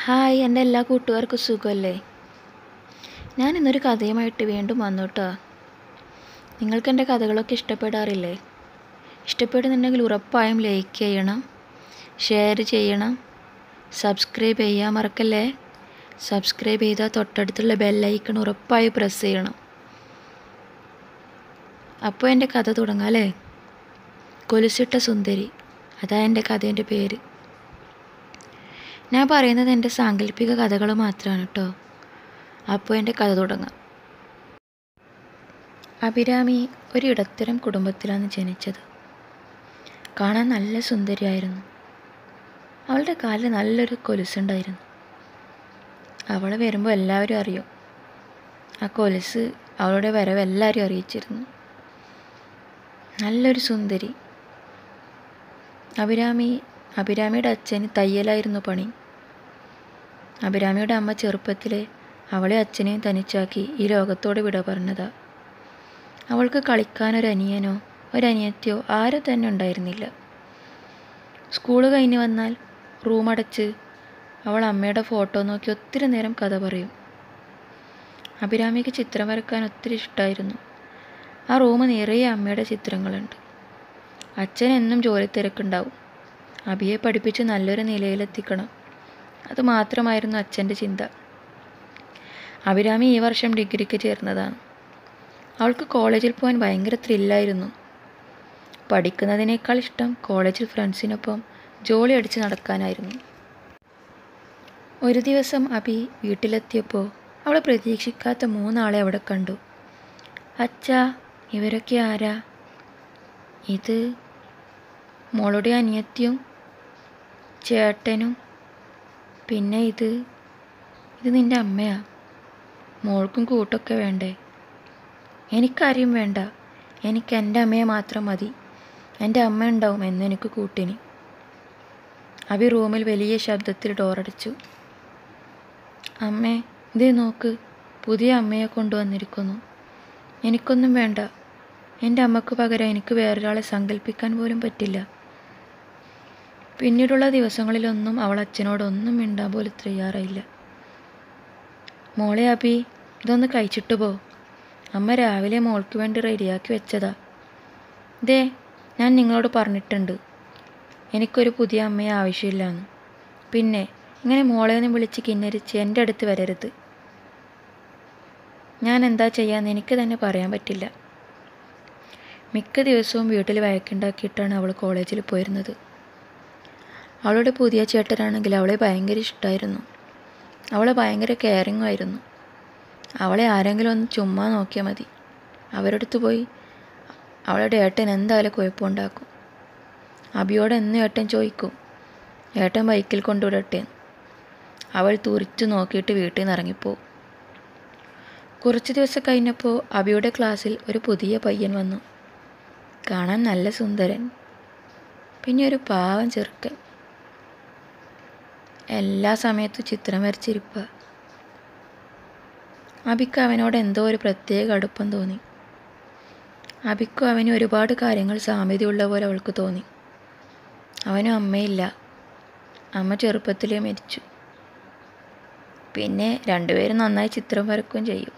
hi എൻ്റെ എല്ലാ കൂട്ടുകാർക്കും സുഖമല്ലേ ഞാൻ ഇന്നൊരു കഥയുമായിട്ട് വീണ്ടും വന്നു കേട്ടോ നിങ്ങൾക്ക് എൻ്റെ കഥകളൊക്കെ ഇഷ്ടപ്പെടാറില്ലേ ഇഷ്ടപ്പെടുന്നുണ്ടെങ്കിൽ ഉറപ്പായും ലൈക്ക് ചെയ്യണം ഷെയർ ചെയ്യണം സബ്സ്ക്രൈബ് ചെയ്യാൻ മറക്കല്ലേ സബ്സ്ക്രൈബ് ചെയ്താൽ തൊട്ടടുത്തുള്ള ബെല്ലൈക്കൺ ഉറപ്പായി പ്രസ് ചെയ്യണം അപ്പോൾ എൻ്റെ കഥ തുടങ്ങാം അല്ലേ കൊലുസിട്ട സുന്ദരി അതാ എൻ്റെ കഥേൻ്റെ പേര് ഞാൻ പറയുന്നത് എൻ്റെ സാങ്കല്പിക കഥകൾ മാത്രമാണ് കേട്ടോ അപ്പോൾ എൻ്റെ കഥ തുടങ്ങാം അഭിരാമി ഒരു ഇടത്തരം കുടുംബത്തിലാണ് ജനിച്ചത് കാണാൻ നല്ല സുന്ദരിയായിരുന്നു അവളുടെ കാലിൽ നല്ലൊരു കൊലുസുണ്ടായിരുന്നു അവളെ വരുമ്പോൾ എല്ലാവരും അറിയും ആ കൊലുസ് അവളുടെ വരവ് എല്ലാവരും അറിയിച്ചിരുന്നു നല്ലൊരു സുന്ദരി അഭിരാമി അഭിരാമിയുടെ അച്ഛന് തയ്യലായിരുന്നു പണി അഭിരാമിയുടെ അമ്മ ചെറുപ്പത്തിലെ അവളെ അച്ഛനെയും തനിച്ചാക്കി ഈ ലോകത്തോട് വിട പറഞ്ഞതാ അവൾക്ക് കളിക്കാൻ ഒരു അനിയനോ ഒരനിയത്തിയോ ആരും തന്നെ ഉണ്ടായിരുന്നില്ല സ്കൂൾ കഴിഞ്ഞ് വന്നാൽ റൂം അടച്ച് അവൾ അമ്മയുടെ ഫോട്ടോ നോക്കി ഒത്തിരി നേരം കഥ പറയും അഭിരാമിക്ക് ചിത്രം വരക്കാൻ ഒത്തിരി ഇഷ്ടമായിരുന്നു ആ റൂം നിറയെ അമ്മയുടെ ചിത്രങ്ങളുണ്ട് അച്ഛൻ എന്നും ജോലി തിരക്കുണ്ടാവും അബിയെ പഠിപ്പിച്ച് നല്ലൊരു നിലയിലെത്തിക്കണം അത് മാത്രമായിരുന്നു അച്ഛൻ്റെ ചിന്ത അഭിരാമി ഈ വർഷം ഡിഗ്രിക്ക് ചേർന്നതാണ് അവൾക്ക് കോളേജിൽ പോകാൻ ഭയങ്കര ത്രില്ലായിരുന്നു പഠിക്കുന്നതിനേക്കാൾ ഇഷ്ടം കോളേജിൽ ഫ്രണ്ട്സിനൊപ്പം ജോലി അടിച്ച് നടക്കാനായിരുന്നു ഒരു ദിവസം അബി വീട്ടിലെത്തിയപ്പോൾ അവൾ പ്രതീക്ഷിക്കാത്ത മൂന്നാളെ അവിടെ കണ്ടു അച്ഛാ ഇവരൊക്കെ ആരാ ഇത് മോളുടെ അനിയത്തിയും ചേട്ടനും പിന്നെ ഇത് ഇത് നിൻ്റെ അമ്മയാ മോൾക്കും കൂട്ടൊക്കെ വേണ്ടേ എനിക്കാരും വേണ്ട എനിക്ക് എൻ്റെ അമ്മയെ മാത്രം മതി എൻ്റെ അമ്മ ഉണ്ടാവും എന്നെനിക്ക് കൂട്ടിന് അഭി റൂമിൽ വലിയ ശബ്ദത്തിൽ ഡോറടിച്ചു അമ്മേ ഇതേ നോക്ക് പുതിയ അമ്മയെ കൊണ്ടുവന്നിരിക്കുന്നു എനിക്കൊന്നും വേണ്ട എൻ്റെ അമ്മക്ക് പകരം എനിക്ക് വേറൊരാളെ സങ്കല്പിക്കാൻ പോലും പറ്റില്ല പിന്നീടുള്ള ദിവസങ്ങളിലൊന്നും അവൾ അച്ഛനോടൊന്നും മിണ്ടാൻ പോലും തയ്യാറായില്ല മോളെ അബി ഇതൊന്ന് കഴിച്ചിട്ട് പോ അമ്മ രാവിലെ മോൾക്ക് വേണ്ടി റെഡിയാക്കി വെച്ചതാ ദേ ഞാൻ നിങ്ങളോട് പറഞ്ഞിട്ടുണ്ട് എനിക്കൊരു പുതിയ അമ്മയെ ആവശ്യമില്ലാന്ന് പിന്നെ ഇങ്ങനെ മോളെ ഒന്ന് വിളിച്ച് കിന്നരിച്ച് എൻ്റെ അടുത്ത് വരരുത് ഞാൻ എന്താ ചെയ്യാന്ന് എനിക്ക് തന്നെ പറയാൻ പറ്റില്ല മിക്ക ദിവസവും വീട്ടിൽ വഴക്കുണ്ടാക്കിയിട്ടാണ് അവൾ കോളേജിൽ പോയിരുന്നത് അവളുടെ പുതിയ ചേട്ടനാണെങ്കിൽ അവളെ ഭയങ്കര ഇഷ്ടമായിരുന്നു അവളെ ഭയങ്കര കെയറിങ്ങും ആയിരുന്നു അവളെ ആരെങ്കിലും ഒന്ന് ചുമ്മാ നോക്കിയാൽ മതി അവരടുത്ത് പോയി അവളുടെ ഏട്ടൻ എന്തായാലും കുഴപ്പമുണ്ടാക്കും അബിയോട് എന്നും ഏട്ടൻ ചോദിക്കും ഏട്ടൻ ബൈക്കിൽ കൊണ്ടുവിടട്ടെ അവൾ തുറിച്ചു നോക്കിയിട്ട് വീട്ടിൽ നിന്ന് ഇറങ്ങിപ്പോവും കുറച്ച് ദിവസം കഴിഞ്ഞപ്പോൾ അബിയുടെ ക്ലാസ്സിൽ ഒരു പുതിയ പയ്യൻ വന്നു കാണാൻ നല്ല സുന്ദരൻ പിന്നെ ഒരു പാവം ചെറുക്കൻ എല്ലാ സമയത്തും ചിത്രം വരച്ചിരിപ്പ അബിക്ക് അവനോട് എന്തോ ഒരു പ്രത്യേക അടുപ്പം തോന്നി അബിക്കും അവന് ഒരുപാട് കാര്യങ്ങൾ സാമ്യതയുള്ള പോലെ അവൾക്ക് തോന്നി അവനും അമ്മയില്ല അമ്മ ചെറുപ്പത്തിലേ മരിച്ചു പിന്നെ രണ്ടുപേരും നന്നായി ചിത്രം വരക്കുകയും ചെയ്യും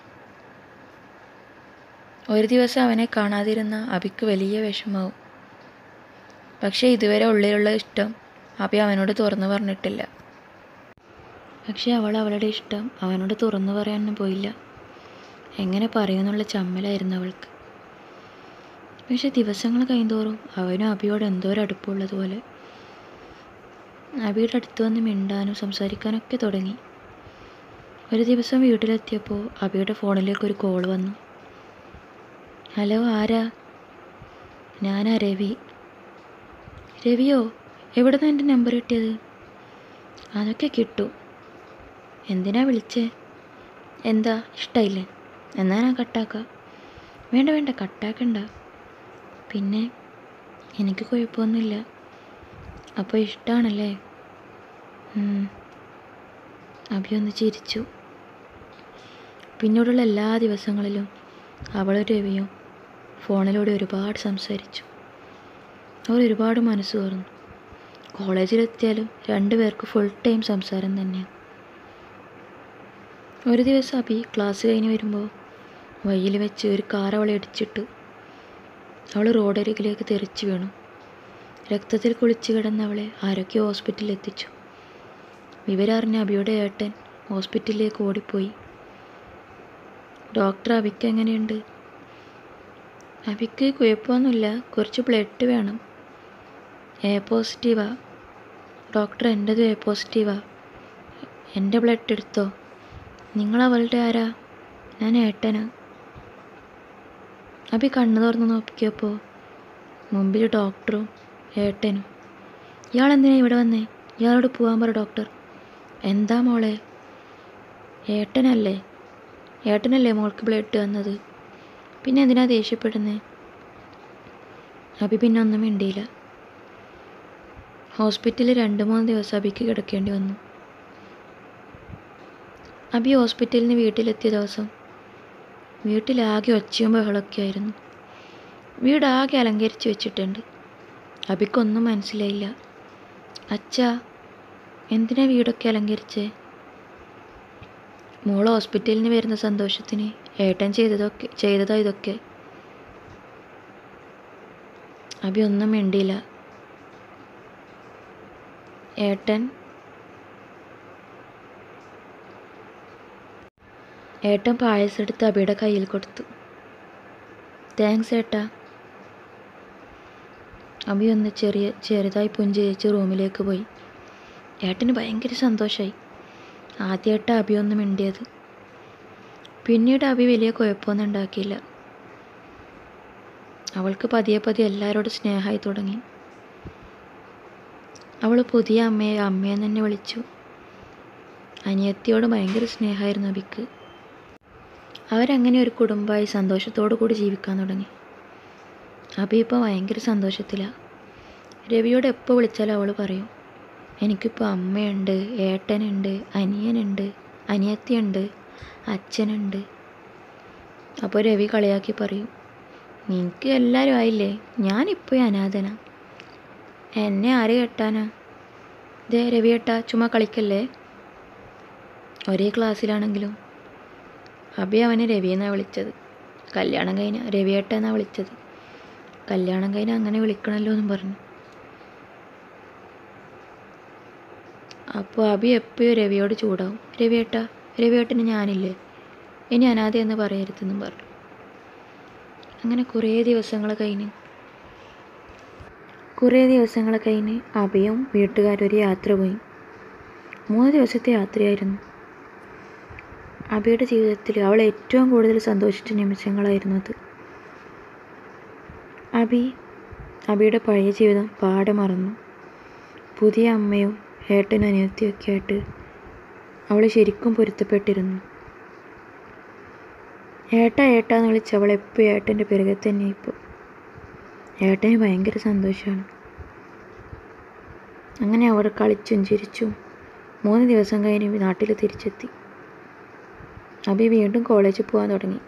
ഒരു ദിവസം അവനെ കാണാതിരുന്ന അബിക്ക് വലിയ വിഷമാവും പക്ഷേ ഇതുവരെ ഉള്ളിലുള്ള ഇഷ്ടം അബി അവനോട് തുറന്നു പറഞ്ഞിട്ടില്ല പക്ഷെ അവൾ അവളുടെ ഇഷ്ടം അവനോട് തുറന്നു പറയാനൊന്നും പോയില്ല എങ്ങനെ പറയുമെന്നുള്ള ചമ്മലായിരുന്നു അവൾക്ക് പക്ഷെ ദിവസങ്ങൾ കഴിയുന്തോറും അവനും അബിയോട് എന്തോ ഒരു അടുപ്പമുള്ളതുപോലെ അബിയുടെ അടുത്ത് വന്ന് മിണ്ടാനും സംസാരിക്കാനൊക്കെ തുടങ്ങി ഒരു ദിവസം വീട്ടിലെത്തിയപ്പോൾ അബിയുടെ ഫോണിലേക്ക് ഒരു കോൾ വന്നു ഹലോ ആരാ ഞാനാ രവി രവിയോ എവിടെ നിന്ന് എൻ്റെ നമ്പർ കിട്ടിയത് അതൊക്കെ കിട്ടും എന്തിനാ വിളിച്ചേ എന്താ ഇഷ്ടമായില്ലേ എന്നാ ഞാൻ കട്ടാക്കാം വേണ്ട വേണ്ട കട്ടാക്കണ്ട പിന്നെ എനിക്ക് കുഴപ്പമൊന്നുമില്ല അപ്പോൾ ഇഷ്ടമാണല്ലേ അഭി ഒന്ന് ചിരിച്ചു പിന്നീടുള്ള എല്ലാ ദിവസങ്ങളിലും അവളും രവിയും ഫോണിലൂടെ ഒരുപാട് സംസാരിച്ചു അവർ ഒരുപാട് മനസ്സ് തുറന്നു കോളേജിലെത്തിയാലും രണ്ടുപേർക്ക് ഫുൾ ടൈം സംസാരം തന്നെയാണ് ഒരു ദിവസം അബി ക്ലാസ് കഴിഞ്ഞ് വരുമ്പോൾ വഴിയിൽ വെച്ച് ഒരു കാർ അവളെ ഇടിച്ചിട്ടു അവൾ റോഡരികിലേക്ക് തെറിച്ചു വീണു രക്തത്തിൽ കുളിച്ച് കിടന്ന അവളെ ആരൊക്കെ ഹോസ്പിറ്റലിൽ എത്തിച്ചു വിവരറിഞ്ഞ അബിയുടെ ഏട്ടൻ ഹോസ്പിറ്റലിലേക്ക് ഓടിപ്പോയി ഡോക്ടർ അബിക്ക് എങ്ങനെയുണ്ട് അബിക്ക് കുഴപ്പമൊന്നുമില്ല കുറച്ച് ബ്ലഡ് വേണം എ പോസിറ്റീവാ ഡോക്ടർ എൻ്റെതും എ പോസിറ്റീവാ എൻ്റെ ബ്ലഡ് എടുത്തോ നിങ്ങൾ അവളുടെ ആരാ ഞാൻ ഏട്ടനാ അബി കണ്ണു തുറന്ന് നോക്കിയപ്പോൾ മുമ്പിൽ ഡോക്ടറും ഏട്ടനും ഇയാൾ എന്തിനാ ഇവിടെ വന്നേ ഇയാളോട് പോകാൻ പറ ഡോക്ടർ എന്താ മോളെ ഏട്ടനല്ലേ ഏട്ടനല്ലേ മോൾക്ക് ബ്ലഡ് വന്നത് പിന്നെ എന്തിനാ ദേഷ്യപ്പെടുന്നേ അബി പിന്നെ ഒന്നും മിണ്ടിയില്ല ഹോസ്പിറ്റലിൽ രണ്ട് മൂന്ന് ദിവസം അബിക്ക് കിടക്കേണ്ടി വന്നു അബി ഹോസ്പിറ്റലിൽ നിന്ന് വീട്ടിലെത്തിയ ദിവസം വീട്ടിലാകെ ഒച്ചയും ബഹളമൊക്കെ ആയിരുന്നു വീടാകെ അലങ്കരിച്ച് വെച്ചിട്ടുണ്ട് അബിക്കൊന്നും മനസ്സിലായില്ല അച്ഛാ എന്തിനാ വീടൊക്കെ അലങ്കരിച്ചേ മോൾ ഹോസ്പിറ്റലിൽ നിന്ന് വരുന്ന സന്തോഷത്തിന് ഏട്ടൻ ചെയ്തതൊക്കെ ചെയ്തതാ ഇതൊക്കെ അബി ഒന്നും മിണ്ടിയില്ല ഏട്ടൻ ഏട്ടൻ പായസം എടുത്ത് അബിയുടെ കയ്യിൽ കൊടുത്തു താങ്ക്സ് ഏട്ടാ അബി ഒന്ന് ചെറിയ ചെറുതായി പുഞ്ചിരിച്ച് റൂമിലേക്ക് പോയി ഏട്ടന് ഭയങ്കര സന്തോഷമായി ആദ്യമായിട്ടാണ് അബി ഒന്ന് മിണ്ടിയത് പിന്നീട് അബി വലിയ കുഴപ്പമൊന്നും ഉണ്ടാക്കിയില്ല അവൾക്ക് പതിയെ പതിയെ എല്ലാവരോടും സ്നേഹമായി തുടങ്ങി അവൾ പുതിയ അമ്മയെ അമ്മയെന്ന് തന്നെ വിളിച്ചു അനിയത്തിയോട് ഭയങ്കര സ്നേഹമായിരുന്നു അബിക്ക് അവരങ്ങനെ ഒരു കുടുംബമായി സന്തോഷത്തോടു കൂടി ജീവിക്കാൻ തുടങ്ങി അബി ഇപ്പോൾ ഭയങ്കര സന്തോഷത്തിലാണ് രവിയോട് എപ്പോൾ വിളിച്ചാലും അവൾ പറയും എനിക്കിപ്പോൾ അമ്മയുണ്ട് ഏട്ടനുണ്ട് അനിയനുണ്ട് അനിയത്തിയുണ്ട് അച്ഛനുണ്ട് അപ്പോൾ രവി കളിയാക്കി പറയും നിനക്ക് എല്ലാവരും ആയില്ലേ ഞാനിപ്പോൾ അനാഥനാ എന്നെ ആര് കെട്ടാനാ ദേ രവി ഏട്ടാ ചുമ്മാ കളിക്കല്ലേ ഒരേ ക്ലാസ്സിലാണെങ്കിലും അബി അവനെ രവി എന്നാണ് വിളിച്ചത് കല്യാണം കഴിഞ്ഞ രവിയേട്ട എന്നാണ് വിളിച്ചത് കല്യാണം കഴിഞ്ഞ അങ്ങനെ വിളിക്കണമല്ലോ എന്നും പറഞ്ഞു അപ്പോൾ അബി എപ്പോഴും രവിയോട് ചൂടാവും രവിയേട്ട രവിയേട്ടന് ഞാനില്ലേ ഇനി അനാഥ എന്ന് പറയരുതെന്നും പറഞ്ഞു അങ്ങനെ കുറേ ദിവസങ്ങൾ കഴിഞ്ഞ് കുറേ ദിവസങ്ങൾ കഴിഞ്ഞ് അബിയും വീട്ടുകാരൊരു യാത്ര പോയി മൂന്ന് ദിവസത്തെ യാത്രയായിരുന്നു അബിയുടെ ജീവിതത്തിൽ അവൾ ഏറ്റവും കൂടുതൽ സന്തോഷിച്ച നിമിഷങ്ങളായിരുന്നു അത് അബി അബിയുടെ പഴയ ജീവിതം പാടെ മറന്നു പുതിയ അമ്മയും ഏട്ടനും അനിയത്തിയൊക്കെ ആയിട്ട് അവൾ ശരിക്കും പൊരുത്തപ്പെട്ടിരുന്നു ഏട്ട ഏട്ട എന്ന് വിളിച്ച് അവൾ എപ്പോഴും ഏട്ടൻ്റെ പിറകെ തന്നെ ഇപ്പോൾ ഏട്ടന് ഭയങ്കര സന്തോഷമാണ് അങ്ങനെ അവർ കളിച്ചും ചിരിച്ചും മൂന്ന് ദിവസം കഴിഞ്ഞ് നാട്ടിൽ തിരിച്ചെത്തി അബി വീണ്ടും കോളേജിൽ പോകാൻ തുടങ്ങി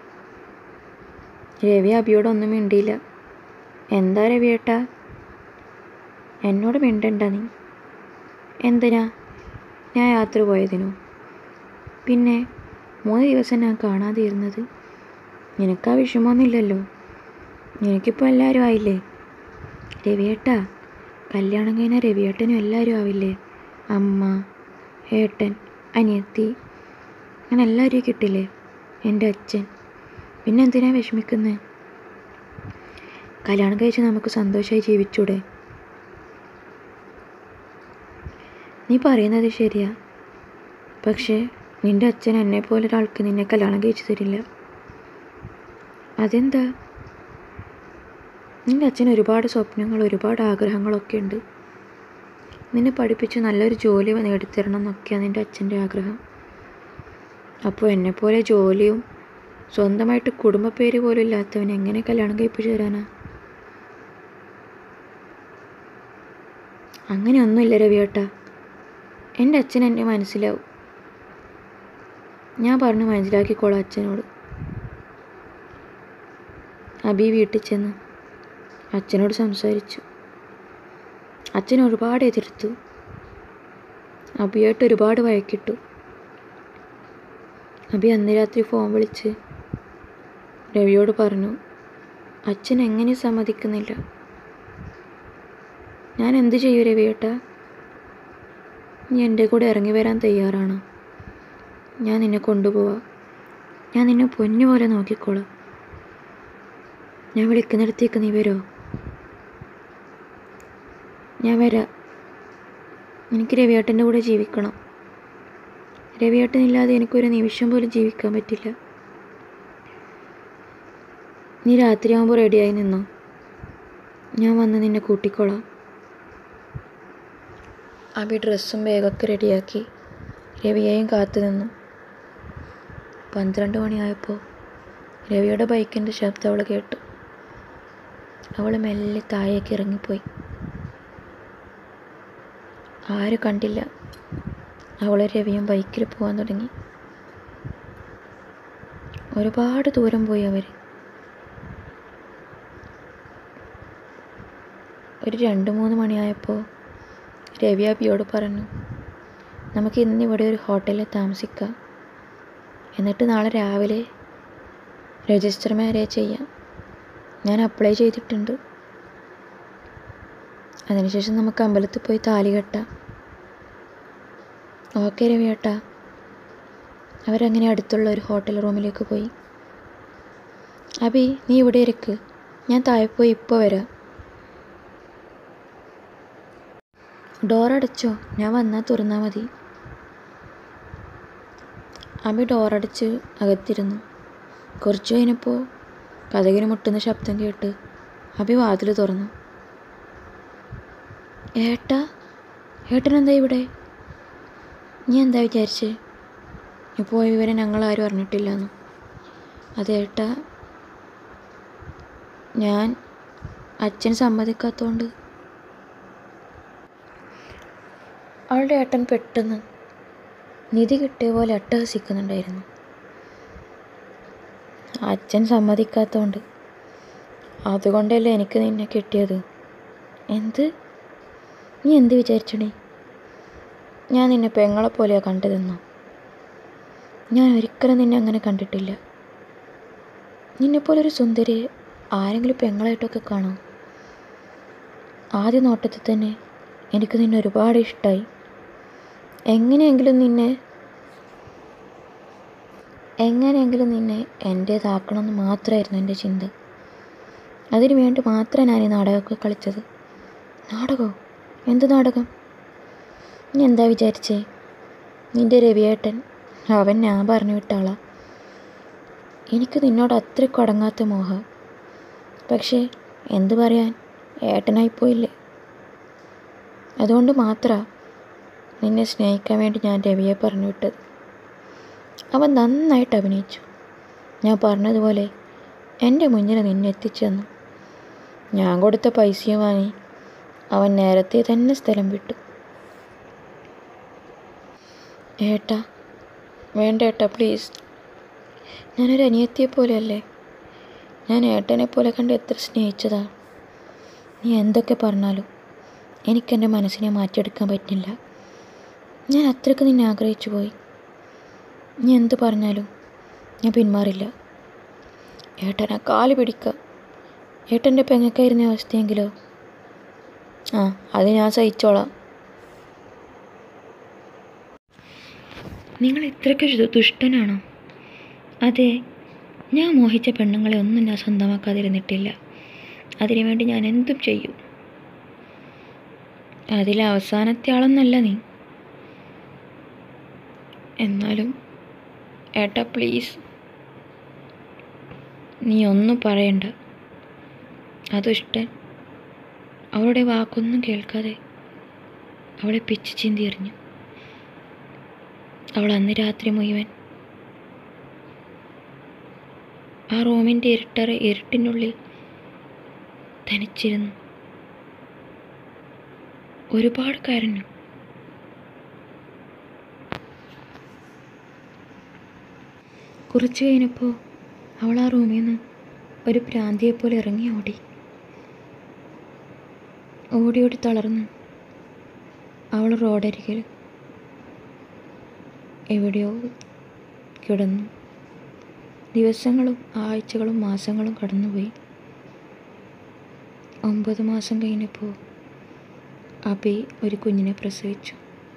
രവി അബിയോടൊന്നും മിണ്ടിയില്ല എന്താ രവിയേട്ടാ എന്നോട് മിണ്ടണ്ട നീ എന്തിനാ ഞാൻ യാത്ര പോയതിനോ പിന്നെ മൂന്ന് ദിവസം ഞാൻ കാണാതെ ഇരുന്നത് നിനക്കാ വിഷമമൊന്നുമില്ലല്ലോ നിനക്കിപ്പോൾ എല്ലാവരും ആയില്ലേ രവിയേട്ടാ കല്യാണം കഴിഞ്ഞ രവിയേട്ടനും എല്ലാവരും ആവില്ലേ അമ്മ ഏട്ടൻ അനിയത്തി അങ്ങനെ എല്ലാവരെയും കിട്ടില്ലേ എൻ്റെ അച്ഛൻ പിന്നെ എന്തിനാ വിഷമിക്കുന്നത് കല്യാണം കഴിച്ച് നമുക്ക് സന്തോഷമായി ജീവിച്ചൂടെ നീ പറയുന്നത് ശരിയാ പക്ഷേ നിൻ്റെ അച്ഛൻ എന്നെ പോലെ ഒരാൾക്ക് നിന്നെ കല്യാണം കഴിച്ചു തരില്ല അതെന്താ നിൻ്റെ അച്ഛന് ഒരുപാട് സ്വപ്നങ്ങൾ ഒരുപാട് ആഗ്രഹങ്ങളൊക്കെ ഉണ്ട് നിന്നെ പഠിപ്പിച്ച് നല്ലൊരു ജോലി നേടിത്തരണം എന്നൊക്കെയാണ് നിൻ്റെ അച്ഛൻ്റെ ആഗ്രഹം അപ്പോൾ എന്നെപ്പോലെ ജോലിയും സ്വന്തമായിട്ട് കുടുംബ പേര് പോലും ഇല്ലാത്തവൻ എങ്ങനെ കല്യാണം കഴിപ്പിച്ചു തരാനാ അങ്ങനെയൊന്നുമില്ല രവിയേട്ടാ എൻ്റെ അച്ഛൻ എന്നെ മനസ്സിലാവും ഞാൻ പറഞ്ഞ് മനസ്സിലാക്കിക്കോളാം അച്ഛനോട് അബി വീട്ടിൽ ചെന്ന് അച്ഛനോട് സംസാരിച്ചു അച്ഛൻ ഒരുപാട് എതിർത്തു അബിയായിട്ട് ഒരുപാട് വഴക്കിട്ടു അബി അന്ന് രാത്രി ഫോൺ വിളിച്ച് രവിയോട് പറഞ്ഞു അച്ഛൻ എങ്ങനെ സമ്മതിക്കുന്നില്ല ഞാൻ എന്ത് ചെയ്യൂ രവിയേട്ടാ നീ എൻ്റെ കൂടെ ഇറങ്ങി വരാൻ തയ്യാറാണോ ഞാൻ നിന്നെ കൊണ്ടുപോവാ ഞാൻ നിന്നെ പൊന്നു പോലെ നോക്കിക്കോളാം ഞാൻ വിളിക്കുന്നിടത്തേക്ക് നീ വരുമോ ഞാൻ വരാം എനിക്ക് രവിയേട്ടൻ്റെ കൂടെ ജീവിക്കണം രവിയേട്ടനില്ലാതെ എനിക്കൊരു നിമിഷം പോലും ജീവിക്കാൻ പറ്റില്ല നീ രാത്രിയാകുമ്പോൾ റെഡിയായി നിന്നോ ഞാൻ വന്ന് നിന്നെ കൂട്ടിക്കോളാം അബി ഡ്രസ്സും ബാഗൊക്കെ റെഡിയാക്കി രവിയെയും കാത്തു നിന്നു പന്ത്രണ്ട് മണിയായപ്പോൾ രവിയുടെ ബൈക്കിൻ്റെ ശബ്ദം അവൾ കേട്ടു അവൾ മെല്ലെ താഴേക്ക് ഇറങ്ങിപ്പോയി ആരും കണ്ടില്ല അവളെ രവിയും ബൈക്കിൽ പോകാൻ തുടങ്ങി ഒരുപാട് ദൂരം പോയി അവർ ഒരു രണ്ട് മൂന്ന് മണിയായപ്പോൾ രവി അബിയോട് പറഞ്ഞു നമുക്ക് ഇന്ന് ഇവിടെ ഒരു ഹോട്ടലിൽ താമസിക്കാം എന്നിട്ട് നാളെ രാവിലെ രജിസ്റ്റർ മാരേജ് ചെയ്യാം ഞാൻ അപ്ലൈ ചെയ്തിട്ടുണ്ട് അതിനുശേഷം നമുക്ക് അമ്പലത്തിൽ പോയി താലി കെട്ടാം ഓക്കെ രവിയേട്ടാ അവരങ്ങനെ അടുത്തുള്ള ഒരു ഹോട്ടൽ റൂമിലേക്ക് പോയി അബി നീ ഇവിടെ ഇരിക്ക് ഞാൻ താഴെ പോയി ഇപ്പോൾ വരാം ഡോറടച്ചോ ഞാൻ വന്നാൽ തുറന്നാൽ മതി അബി ഡോറടച്ച് അകത്തിരുന്നു കുറച്ച് കഴിഞ്ഞപ്പോൾ കഥകിന് മുട്ടുന്ന ശബ്ദം കേട്ട് അബി വാതിൽ തുറന്നു ഏട്ടാ ഏട്ടനെന്താ ഇവിടെ നീ എന്താ വിചാരിച്ചേ നീ പോയ വിവരം ഞങ്ങളാരും അറിഞ്ഞിട്ടില്ലെന്നു അതേട്ടാ ഞാൻ അച്ഛൻ സമ്മതിക്കാത്തതുകൊണ്ട് അവളുടെ ഏട്ടൻ പെട്ടെന്ന് നിധി കിട്ടിയ പോലെ അട്ടഹസിക്കുന്നുണ്ടായിരുന്നു അച്ഛൻ സമ്മതിക്കാത്തതുകൊണ്ട് അതുകൊണ്ടല്ലേ എനിക്ക് നിന്നെ കിട്ടിയത് എന്ത് നീ എന്ത് വിചാരിച്ചടി ഞാൻ നിന്നെ പെങ്ങളെ പോലെയാണ് കണ്ടതെന്നോ ഞാൻ ഒരിക്കലും നിന്നെ അങ്ങനെ കണ്ടിട്ടില്ല നിന്നെപ്പോലൊരു സുന്ദരിയെ ആരെങ്കിലും പെങ്ങളായിട്ടൊക്കെ കാണോ ആദ്യ നോട്ടത്തിൽ തന്നെ എനിക്ക് നിന്നെ ഒരുപാട് ഇഷ്ടമായി എങ്ങനെയെങ്കിലും നിന്നെ എങ്ങനെയെങ്കിലും നിന്നെ എൻ്റേതാക്കണമെന്ന് മാത്രമായിരുന്നു എൻ്റെ ചിന്ത അതിനു വേണ്ടി മാത്രമേ ഞാൻ ഈ നാടകമൊക്കെ കളിച്ചത് നാടകമോ എന്ത് നാടകം നീ എന്താ വിചാരിച്ചേ നിൻ്റെ രവിയേട്ടൻ അവൻ ഞാൻ പറഞ്ഞു വിട്ടാളാ എനിക്ക് നിന്നോട് അത്രയ്ക്ക് അടങ്ങാത്ത മോഹം പക്ഷേ എന്ത് പറയാൻ ഏട്ടനായിപ്പോയില്ലേ അതുകൊണ്ട് മാത്രമാണ് നിന്നെ സ്നേഹിക്കാൻ വേണ്ടി ഞാൻ രവിയെ പറഞ്ഞു വിട്ടത് അവൻ നന്നായിട്ട് അഭിനയിച്ചു ഞാൻ പറഞ്ഞതുപോലെ എൻ്റെ മുന്നിൽ നിന്നെ എത്തിച്ചു തന്നു ഞാൻ കൊടുത്ത പൈസയും വാങ്ങി അവൻ നേരത്തെ തന്നെ സ്ഥലം വിട്ടു ഏട്ടാ വേണ്ട ഏട്ടാ പ്ലീസ് ഞാനൊരു അനിയത്തിയെ പോലെയല്ലേ ഞാൻ ഏട്ടനെ പോലെ കണ്ട് എത്ര സ്നേഹിച്ചതാ നീ എന്തൊക്കെ പറഞ്ഞാലും എനിക്കെൻ്റെ മനസ്സിനെ മാറ്റിയെടുക്കാൻ പറ്റില്ല ഞാൻ അത്രയ്ക്ക് നിന്നെ ആഗ്രഹിച്ചു പോയി നീ എന്ത് പറഞ്ഞാലും ഞാൻ പിന്മാറില്ല ഏട്ടനെ കാല് പിടിക്കുക ഏട്ടൻ്റെ പെങ്ങക്കായിരുന്ന അവസ്ഥയെങ്കിലോ ആ അത് ഞാൻ സഹിച്ചോളാം നിങ്ങൾ ഇത്രയ്ക്ക് ദു- ദുഷ്ടനാണോ അതെ ഞാൻ മോഹിച്ച പെണ്ണുങ്ങളെ ഒന്നും ഞാൻ സ്വന്തമാക്കാതിരുന്നിട്ടില്ല അതിനുവേണ്ടി ഞാൻ എന്തും ചെയ്യും അതിലെ അവസാനത്തെ ആളൊന്നല്ല നീ എന്നാലും ഏട്ടാ പ്ലീസ് നീ ഒന്നും പറയണ്ട ആ ദുഷ്ടൻ അവളുടെ വാക്കൊന്നും കേൾക്കാതെ അവളെ പിച്ച് ചിന്തി എറിഞ്ഞു അവൾ അന്ന് രാത്രി മുഴുവൻ ആ റൂമിൻ്റെ ഇരുട്ടറ ഇരുട്ടിനുള്ളിൽ തനിച്ചിരുന്നു ഒരുപാട് കരഞ്ഞു കുറച്ച് കഴിഞ്ഞപ്പോൾ അവൾ ആ റൂമിൽ നിന്ന് ഒരു ഭ്രാന്തിയെപ്പോലെ ഇറങ്ങി ഓടി ഓടി ഓടി തളർന്ന് അവൾ റോഡരികിൽ എവിടെയോ കിടന്നു ദിവസങ്ങളും ആഴ്ചകളും മാസങ്ങളും കടന്നുപോയി ഒമ്പത് മാസം കഴിഞ്ഞപ്പോൾ അബി ഒരു കുഞ്ഞിനെ പ്രസവിച്ചു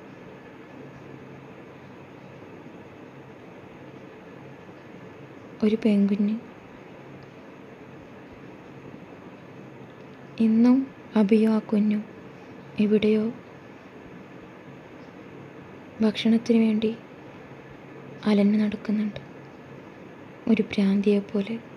ഒരു പെൺകുഞ്ഞ് ഇന്നും അബിയോ ആ കുഞ്ഞും എവിടെയോ ഭക്ഷണത്തിന് വേണ്ടി അലഞ്ഞു നടക്കുന്നുണ്ട് ഒരു ഭ്രാന്തിയെ പോലെ